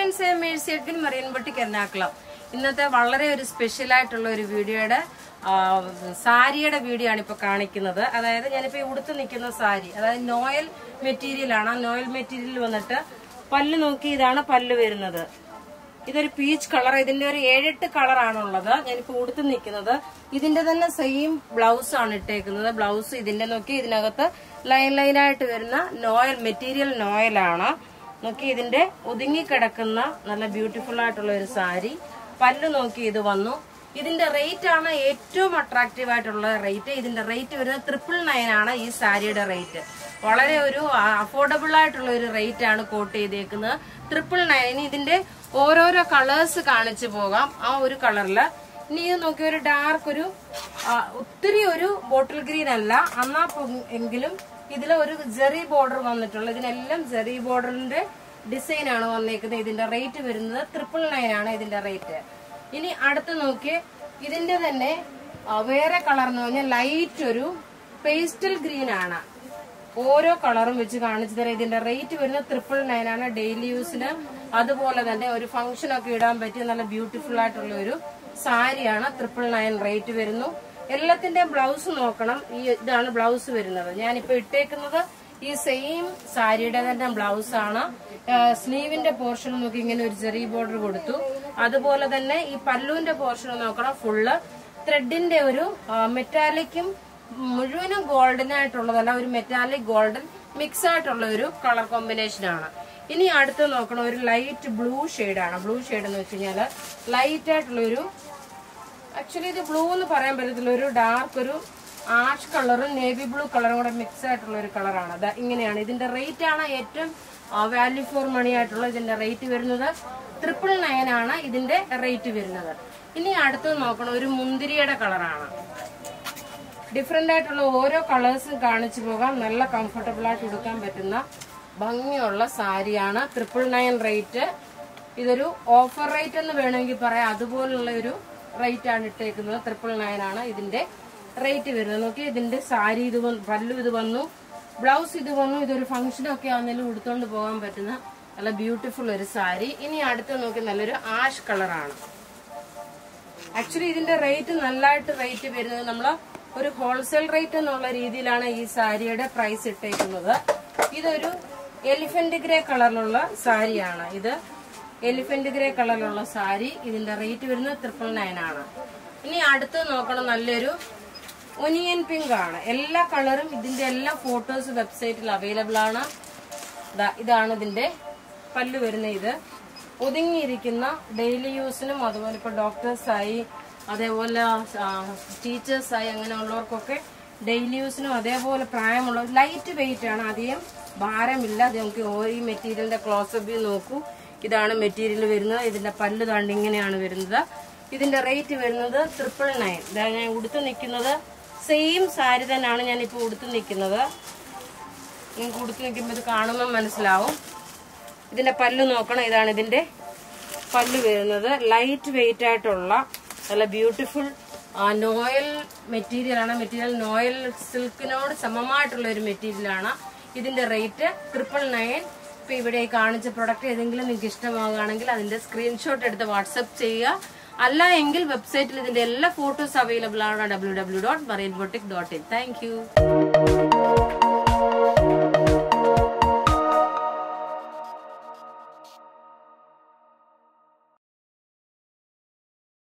friends I Mercy Edwin Marian boutique Ernakulam ഇന്നത്തെ വളരെ ഒരു സ്പെഷ്യൽ ആയിട്ടുള്ള ഒരു വീഡിയോയുടെ ആ, സാരിയുടെ വീഡിയോ ആണ് ഇപ്പൊ കാണിക്കുന്നത് അതായത് ഞാനിപ്പോ ഈ ഉടുത്ത് നിൽക്കുന്ന സാരി അതായത് നോയൽ മെറ്റീരിയൽ ആണ് ആ നോയൽ മെറ്റീരിയൽ വന്നിട്ട് പല്ല് നോക്കി ഇതാണ് പല്ല് വരുന്നത് ഇതൊരു പീച്ച് കളർ ഇതിന്റെ ഒരു ഏഴെട്ട് കളറാണുള്ളത് ഞാനിപ്പോ ഉടുത്ത് നിൽക്കുന്നത് ഇതിന്റെ തന്നെ സെയിം ബ്ലൗസ് ആണ് ഇട്ടേക്കുന്നത് ബ്ലൗസ് ഇതിന്റെ നോക്കി ഇതിനകത്ത് ലൈൻ ലൈൻ ആയിട്ട് വരുന്ന നോയൽ മെറ്റീരിയൽ നോയലാണ് നോക്കി ഇതിന്റെ ഒതുങ്ങിക്കിടക്കുന്ന നല്ല ബ്യൂട്ടിഫുൾ ആയിട്ടുള്ള ഒരു സാരി പല്ല് നോക്കി ഇത് വന്നു ഇതിന്റെ റേറ്റ് ആണ് ഏറ്റവും അട്രാക്റ്റീവ് ആയിട്ടുള്ള റേറ്റ് ഇതിന്റെ റേറ്റ് വരുന്നത് ട്രിപ്പിൾ നയൻ ആണ് ഈ സാരിയുടെ റേറ്റ് വളരെ ഒരു അഫോർഡബിൾ ആയിട്ടുള്ള ഒരു റേറ്റ് ആണ് കോട്ട് ചെയ്തേക്കുന്നത് ട്രിപ്പിൾ നയൻ ഇതിന്റെ ഓരോരോ കളേഴ്സ് കാണിച്ചു പോകാം ആ ഒരു കളറില് ഇനി ഇത് നോക്കി ഒരു ഡാർക്ക് ഒരു ആ, ഒത്തിരി ഒരു ബോട്ടിൽ ഗ്രീൻ അല്ല എന്നാ പൊ- എങ്കിലും ഇതിൽ ഒരു ജെറി ബോർഡർ വന്നിട്ടുള്ള ഇതിനെല്ലാം ജെറി ബോർഡറിന്റെ ഡിസൈൻ ആണ് വന്നേക്കുന്നത് ഇതിന്റെ റേറ്റ് വരുന്നത് ട്രിപ്പിൾ നയൻ ആണ് ഇതിന്റെ റേറ്റ് ഇനി അടുത്ത് നോക്കി ഇതിന്റെ തന്നെ ആ, വേറെ കളർ എന്ന് പറഞ്ഞാൽ ലൈറ്റ് ഒരു പേസ്റ്റൽ ഗ്രീൻ ആണ് ഓരോ കളറും വെച്ച് കാണിച്ചു തരാം ഇതിന്റെ റേറ്റ് വരുന്നത് ട്രിപ്പിൾ നയൻ ആണ് ഡെയിലി യൂസിന് അതുപോലെ തന്നെ ഒരു ഫംഗ്ഷൻ ഒക്കെ ഇടാൻ പറ്റിയ നല്ല ബ്യൂട്ടിഫുൾ ആയിട്ടുള്ള ഒരു സാരിയാണ് ട്രിപ്പിൾ നയൻ റേറ്റ് വരുന്നു എല്ലാത്തിന്റെ ബ്ലൗസ് നോക്കണം ഈ ഇതാണ് ബ്ലൗസ് വരുന്നത് ഞാനിപ്പോ ഇട്ടേക്കുന്നത് ഈ സെയിം സാരിയുടെ തന്നെ ബ്ലൗസ് ആണ് സ്ലീവിന്റെ പോർഷൻ നോക്കി ഇങ്ങനെ ഒരു ചെറിയ ബോർഡർ കൊടുത്തു അതുപോലെ തന്നെ ഈ പല്ലുവിന്റെ പോർഷൻ നോക്കണം ഫുള്ള് ത്രെഡിന്റെ ഒരു മെറ്റാലിക്കും മുഴുവനും ഗോൾഡൻ ആയിട്ടുള്ളതല്ല ഒരു മെറ്റാലിക് ഗോൾഡൻ മിക്സ് ആയിട്ടുള്ള ഒരു കളർ കോമ്പിനേഷൻ ആണ് ഇനി അടുത്ത് നോക്കണം ഒരു ലൈറ്റ് ബ്ലൂ ആണ് ബ്ലൂ ഷെയ്ഡ് എന്ന് വെച്ച് കഴിഞ്ഞാല് ലൈറ്റ് ആയിട്ടുള്ള ഒരു ആക്ച്വലി ഇത് ബ്ലൂ എന്ന് പറയാൻ പറ്റത്തില്ല ഒരു ഡാർക്ക് ഒരു ആഷ് കളറും നേവി ബ്ലൂ കളറും കൂടെ മിക്സ് ആയിട്ടുള്ള ഒരു കളറാണ് അത് ഇങ്ങനെയാണ് ഇതിന്റെ റേറ്റ് ആണ് ഏറ്റവും വാല്യൂ ഫോർ മണി ആയിട്ടുള്ള ഇതിന്റെ റേറ്റ് വരുന്നത് ട്രിപ്പിൾ നയൻ ആണ് ഇതിന്റെ റേറ്റ് വരുന്നത് ഇനി അടുത്തത് നോക്കണം ഒരു മുന്തിരിയുടെ കളറാണ് ഡിഫറെന്റ് ആയിട്ടുള്ള ഓരോ കളേഴ്സും കാണിച്ചു പോകാം നല്ല കംഫർട്ടബിൾ ആയിട്ട് ഉടുക്കാൻ പറ്റുന്ന ഭംഗിയുള്ള സാരിയാണ് ട്രിപ്പിൾ നയൻ റേറ്റ് ഇതൊരു ഓഫർ റേറ്റ് എന്ന് വേണമെങ്കിൽ പറയാം അതുപോലുള്ള ഒരു റേറ്റ് ആണ് ഇട്ടേക്കുന്നത് ട്രിപ്പിൾ നയൻ ആണ് ഇതിന്റെ റേറ്റ് വരുന്നത് നോക്കി ഇതിന്റെ സാരി ഇത് വന്നു പല്ലു ഇത് വന്നു ബ്ലൗസ് ഇത് വന്നു ഇതൊരു ഫംഗ്ഷൻ ഒക്കെ ആണെങ്കിലും ഉടുത്തോണ്ട് പോകാൻ പറ്റുന്ന നല്ല ബ്യൂട്ടിഫുൾ ഒരു സാരി ഇനി അടുത്ത് നോക്കി നല്ലൊരു ആഷ് കളറാണ് ആക്ച്വലി ഇതിന്റെ റേറ്റ് നല്ലതായിട്ട് റേറ്റ് വരുന്നത് നമ്മൾ ഒരു ഹോൾസെയിൽ റേറ്റ് എന്നുള്ള രീതിയിലാണ് ഈ സാരിയുടെ പ്രൈസ് ഇട്ടേക്കുന്നത് ഇതൊരു എലിഫന്റ് ഗ്രേ കളറിലുള്ള സാരിയാണ് ഇത് എലിഫന്റ് ഗ്രേ കളറിലുള്ള സാരി ഇതിന്റെ റേറ്റ് വരുന്നത് ട്രിപ്പിൾ നയൻ ആണ് ഇനി അടുത്ത് നോക്കണം നല്ലൊരു ഒനിയൻ പിങ്ക് ആണ് എല്ലാ കളറും ഇതിന്റെ എല്ലാ ഫോട്ടോസ് വെബ്സൈറ്റിൽ അവൈലബിൾ ആണ് ദാ ഇതാണ് ഇതിന്റെ പല്ല് വരുന്ന ഇത് ഒതുങ്ങിയിരിക്കുന്ന ഡെയിലി യൂസിനും അതുപോലെ ഇപ്പൊ ഡോക്ടേഴ്സായി അതേപോലെ ടീച്ചേഴ്സായി അങ്ങനെയുള്ളവർക്കൊക്കെ ഡെയിലി യൂസിനും അതേപോലെ പ്രായമുള്ള ലൈറ്റ് വെയിറ്റ് ആണ് അധികം ഭാരമില്ല അത് നമുക്ക് ഓ- ഈ മെറ്റീരിയലിന്റെ ക്ലോസപ്പ് വ്യൂ നോക്കൂ ഇതാണ് മെറ്റീരിയൽ വരുന്നത് ഇതിന്റെ പല്ല് താണ്ട് ഇങ്ങനെയാണ് വരുന്നത് ഇതിന്റെ റേറ്റ് വരുന്നത് ട്രിപ്പിൾ നയൻ ഞാൻ ഉടുത്ത് നിൽക്കുന്നത് സെയിം സാരി തന്നെയാണ് ഞാൻ ഇപ്പോൾ ഉടുത്ത് നിൽക്കുന്നത് നിങ്ങൾക്ക് ഉടുത്ത് നിൽക്കുമ്പോൾ ഇത് കാണുമ്പോൾ മനസ്സിലാവും ഇതിന്റെ പല്ല് നോക്കണം ഇതാണ് ഇതിന്റെ പല്ല് വരുന്നത് ലൈറ്റ് വെയിറ്റ് ആയിട്ടുള്ള നല്ല ബ്യൂട്ടിഫുൾ നോയൽ മെറ്റീരിയൽ ആണ് മെറ്റീരിയൽ നോയൽ സിൽക്കിനോട് സമമായിട്ടുള്ള ഒരു മെറ്റീരിയൽ ആണ് ഇതിന്റെ റേറ്റ് ട്രിപ്പിൾ നയൻ ഇപ്പൊ ഇവിടെ ഈ കാണിച്ച പ്രൊഡക്റ്റ് ഏതെങ്കിലും നിങ്ങൾക്ക് ഇഷ്ടമാകുകയാണെങ്കിൽ അതിന്റെ സ്ക്രീൻഷോട്ട് എടുത്ത് വാട്സപ്പ് ചെയ്യുക അല്ല എങ്കിൽ വെബ്സൈറ്റിൽ ഇതിന്റെ എല്ലാ ഫോട്ടോസ് അവൈലബിൾ ആണ് W W dot marine boutique dot in thank U